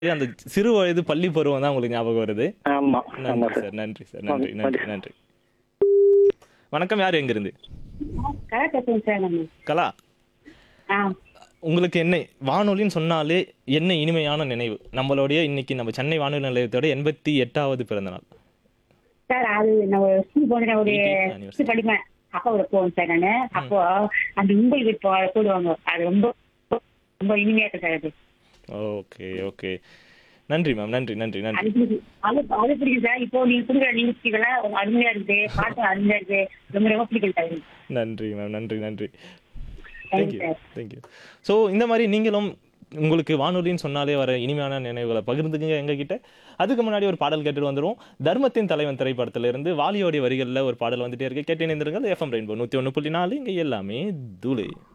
அந்த சிறு வயது பள்ளி பருவம் தான் உங்களுக்கு ஞாபகம் வருது ஆமா ஆமா நன்றி சார் சார் நன்றி சார் நன்றி நன்றி. நன்றி நன்றி வணக்கம் யார் எங்கிருந்து கதை பேசுறேன் சார் நான் கலா ஆ உங்களுக்கு என்ன வானொலின்னு சொன்னாலே என்ன இனிமையான நினைவு நம்மளுடைய இன்னைக்கு நம்ம சென்னை வானொலி நிலையத்தோட எண்பத்தி எட்டாவது பிறந்த நாள் சார் அது நான் ஒரு ஸ்கூல் போன ஒரு 18th anniversary. ஸ்கூல் படிப்பேன் அப்பாவோட போவேன் சார் நானு அப்போ அந்த உங்கள் வீட்டு போடுவாங்க அது ரொம்ப ரொம்ப இனிமையா இருக்கு சார் அது ஓகே ஓகே நன்றி மேம் நன்றி நன்றி நன்றி அது பிடிக்கும். அது அது பிடிக்கும் சார் இப்போ நீங்க கொடுக்குற நிகழ்ச்சிகள்லாம் அருமையா இருக்குது பாட்டு அருமையா இருக்கு ரொம்ப ரொம்ப பிடிக்கும் சார் எனக்கு. நன்றி மேம் நன்றி நன்றி Thank thank you you, sir. Thank you so இந்த மாதிரி நீங்களும் உங்களுக்கு வானொலின்னு சொன்னாலே வர இனிமையான நினைவுகளை பகிர்ந்துக்குங்க எங்ககிட்ட அதுக்கு முன்னாடி ஒரு பாடல் கேட்டுட்டு வந்துருவோம் தர்மத்தின் தலைவன் திரைப்படத்திலிருந்து வாலியோடைய வரிகளில் ஒரு பாடல் வந்துட்டே இருக்கு கேட்டு இணைந்திருங்கள் எஃப்எம் ரெயின்போ நூற்றி ஒன்று புள்ளி நாலு இங்கே எல்லாமே தூளு